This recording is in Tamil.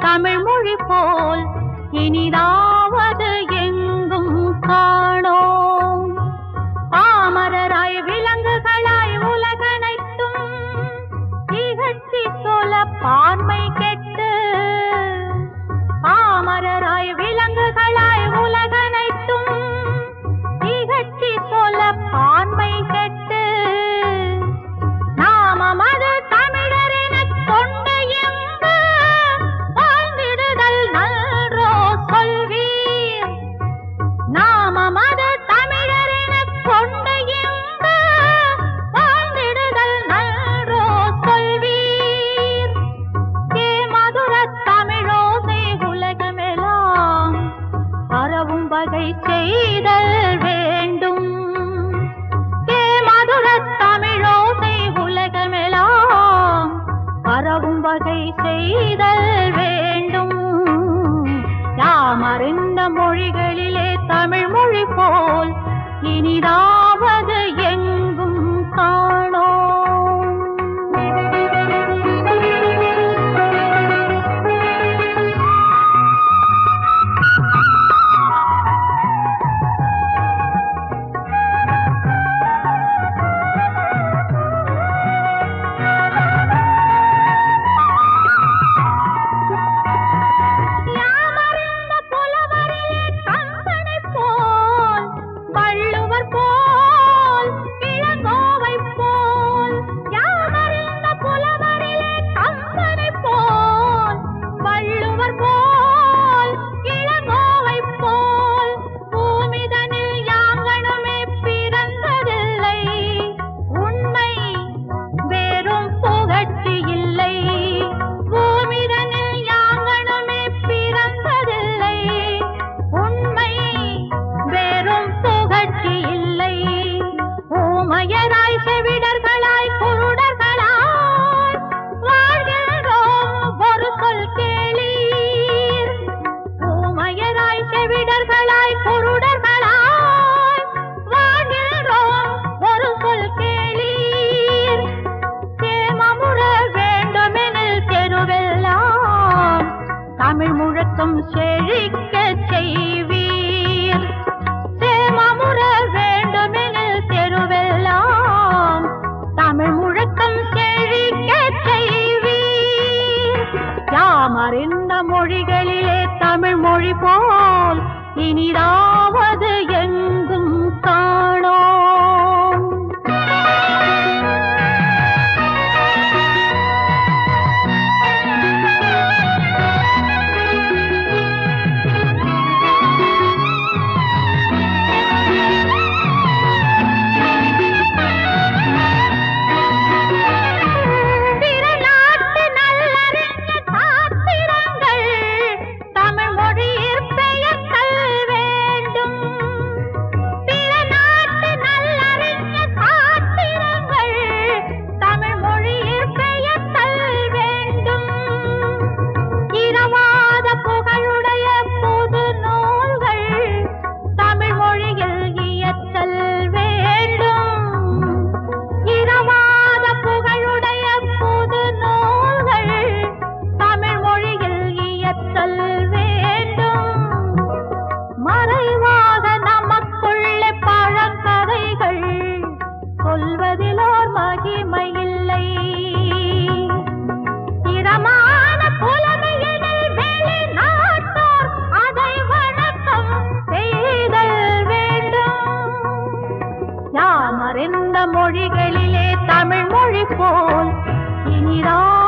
தமிழ் மொழி போல் இனிதாவது எங்கும் காணோம் பாமரராய் விலங்குகளாய் உலகனைத்தும் இகழ்ச்சி சொல்ல பார்மை கெட்டு பாமரராய் விலங்குகளாய் உலகனைத்தும் இகழ்ச்சி சொல்ல பார்மை கெட்டு நாமமது தமிழரெனக் கொண்டு எங்கு வாழ்ந்திடுதல் நன்றோ சொல்வீர் நாமமது தமிழரெனக் கொண்டு எங்கு வாழ்ந்திடுதல் நன்றோ சொல்வீர் ஏ மதுரத் தமிழோசை உலகமெல்லாம் பரவும் வகை செய்தல் வேண்டும் ஏ மதுரத் தமிழோசை உலகமெல்லாம் பரவும் வகை செய்தல் வேண்டும் யாம் அறிந்த மொழிகளிலே தமிழ் மொழி போல் இனிதாவது எங்கும் காணோம் யாமறிந்த புலவரிலே கம்பனைப் போல், வள்ளுவர் போல், இளங்கோவைப் போல். யாமறிந்த புலவரிலே கம்பனைப் போல், வள்ளுவர் போல், இளங்கோவைப் போல். பூமிதனில் யாங்கணுமே பிறந்ததில்லை. உண்மை வேறும் புகழ்ச்சி இல்லை பூமிதனில் யாங்கணுமே பிறந்ததில்லை உண்மை வேறும் புகழ்ச்சி இல்லை ஊமையராய் செவிடர்களாய் குருடர்களாய் வாழ்கின்றோம் ஒரு சொல் கேளீர் ஊமையராய் செவிடர்களாய் குருடர்களாய் வாழ்கின்றோம் ஒரு சொல் கேளீர் சேமமுற வேண்டுமெனில் தெருவெல்லாம் தமிழ் முழக்கம் செழிக்க செய்வீர் சேமமுற வேண்டுமெனில் தெருவெல்லாம் தமிழ் முழக்கம் செழிக்க செய்வீர் யாம் அறிந்த மொழிகளிலே தமிழ் மொழி போல் இனிதாவது எங்கும் காணோம் திருநாட்டு நல்லறிஞ சாத்திரங்கள் தமிழ் மொழியில் பெயர்த்தல் வேண்டும் பிற நாட்டு நல்லறிஞ சாத்திரங்கள் தமிழ் மொழியில் பெயர்த்தல் வேண்டும் இரவாத புகழுடைய புது நூல்கள் தமிழ் மொழியில் இயற்றல் வேண்டும் இரவாத புகழுடைய புது நூல்கள் தமிழ் மொழியில் இயற்றல் வேண்டும் மறைவாக நமக்குள்ளே பழங்கதைகள் சொல்வதிலோர் மகிமை இல்லை திறமான புலமையினில் வெளிநாட்டோர் அதை வணக்கம் செய்தல் வேண்டும் யாம் அறிந்த மொழிகளிலே தமிழ் மொழி போல் இனிதா